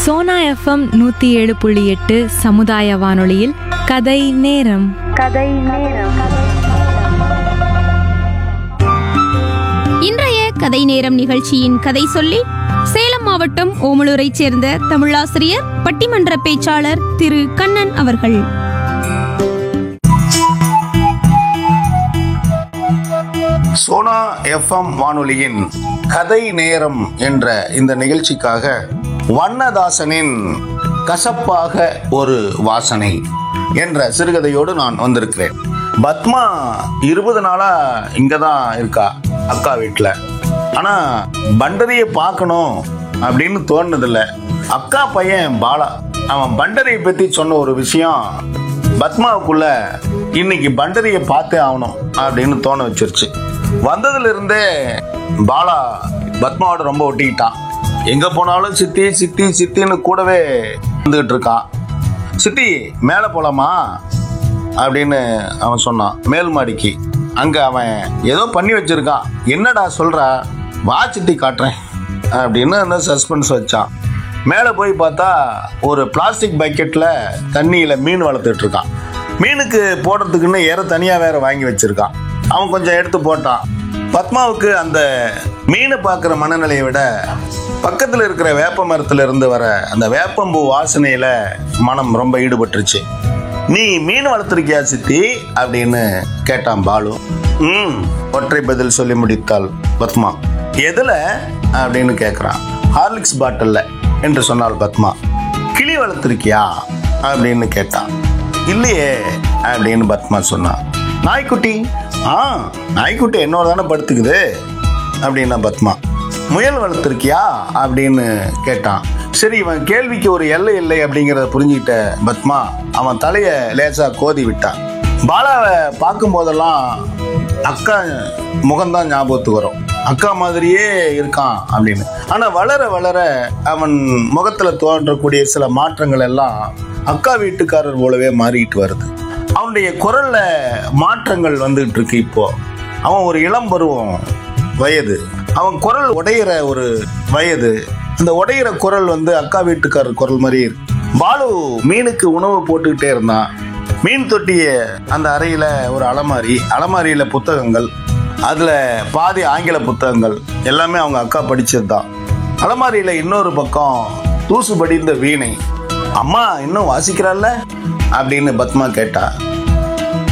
Sona FM நூற்றி ஏழு புள்ளி எட்டு சமுதாய வானொலியில் கதை நேரம் இன்றைய கதை நேரம் நிகழ்ச்சியின் கதை சொல்லி சேலம் மாவட்டம் ஓமலூரைச் சேர்ந்த தமிழாசிரியர் பட்டிமன்ற பேச்சாளர் திரு கண்ணன் அவர்கள் சோனா எஃப்எம் வானொலியின் கதை நேரம் என்ற இந்த நிகழ்ச்சிக்காக வண்ணதாசனின் கசப்பாக ஒரு வாசனை என்ற சிறுகதையோடு நான் வந்திருக்கிறேன் பத்மா இருபது நாளா இங்க தான் இருக்கா அக்கா வீட்டில் ஆனா பண்டரியை பார்க்கணும் அப்படின்னு தோணுதில்ல அக்கா பையன் பாலா அவன் பண்டரியை பத்தி சொன்ன ஒரு விஷயம் பத்மாவுக்குள்ள இன்னைக்கு பண்டரியை பார்த்தே ஆகணும் அப்படின்னு தோண வச்சிருச்சு வந்ததுல இருந்தே பாலா பத்மாவோட ரொம்ப ஒட்டிக்கிட்டான் எங்க போனாலும் சித்தி சித்தி சித்தின்னு கூடவே வந்துகிட்டு இருக்கான் சித்தி மேலே போலாமா அப்படின்னு அவன் சொன்னான் மேல் மாடிக்கு அங்க அவன் ஏதோ பண்ணி வச்சிருக்கான் என்னடா சொல்ற வா சித்தி காட்டுறேன் அப்படின்னு அந்த சஸ்பென்ஸ் வச்சான் மேலே போய் பார்த்தா ஒரு பிளாஸ்டிக் பக்கெட்டில் தண்ணியில் மீன் வளர்த்துட்டு இருக்கான் மீனுக்கு போடுறதுக்குன்னு ஏற தனியாக வேற வாங்கி வச்சிருக்கான் அவன் கொஞ்சம் எடுத்து போட்டான் பத்மாவுக்கு அந்த மீனை பார்க்குற மனநிலையை விட பக்கத்தில் இருக்கிற வேப்ப மரத்துல இருந்து வர அந்த வேப்பம்பூ வாசனையில் மனம் ரொம்ப ஈடுபட்டுருச்சு நீ மீன் வளர்த்துருக்கியா சித்தி அப்படின்னு கேட்டான் பாலு ம் ஒற்றை பதில் சொல்லி முடித்தாள் பத்மா எதுல அப்படின்னு கேட்குறான் ஹார்லிக்ஸ் பாட்டில்ல என்று சொன்னாள் பத்மா கிளி வளர்த்துருக்கியா அப்படின்னு கேட்டான் இல்லையே அப்படின்னு பத்மா சொன்னான் நாய்க்குட்டி ஆ நாய்க்குட்டி என்னோட தானே படுத்துக்குது அப்படின்னா பத்மா முயல் வளர்த்துருக்கியா அப்படின்னு கேட்டான் சரி இவன் கேள்விக்கு ஒரு எல்லை இல்லை அப்படிங்கிறத புரிஞ்சுக்கிட்ட பத்மா அவன் தலையை லேசா கோதி விட்டான் பாலாவை பார்க்கும் போதெல்லாம் அக்கா முகம்தான் ஞாபகத்துக்கு வரும் அக்கா மாதிரியே இருக்கான் அப்படின்னு ஆனா வளர வளர அவன் முகத்துல தோன்றக்கூடிய சில மாற்றங்கள் எல்லாம் அக்கா வீட்டுக்காரர் போலவே மாறிட்டு வருது அவனுடைய குரல்ல மாற்றங்கள் வந்துகிட்டு இருக்கு இப்போ அவன் ஒரு இளம் பருவம் வயது அவன் குரல் உடையிற ஒரு வயது இந்த உடையிற குரல் வந்து அக்கா வீட்டுக்காரர் குரல் மாதிரி இருக்கு பாலு மீனுக்கு உணவு போட்டுக்கிட்டே இருந்தான் மீன் தொட்டிய அந்த அறையில ஒரு அலமாரி அலமாரியில புத்தகங்கள் அதுல பாதி ஆங்கில புத்தகங்கள் எல்லாமே அவங்க அக்கா படிச்சது தான் அலமாரியில இன்னொரு பக்கம் தூசு படிந்த வீணை அம்மா இன்னும் வாசிக்கிறாள்ல அப்படின்னு பத்மா கேட்டா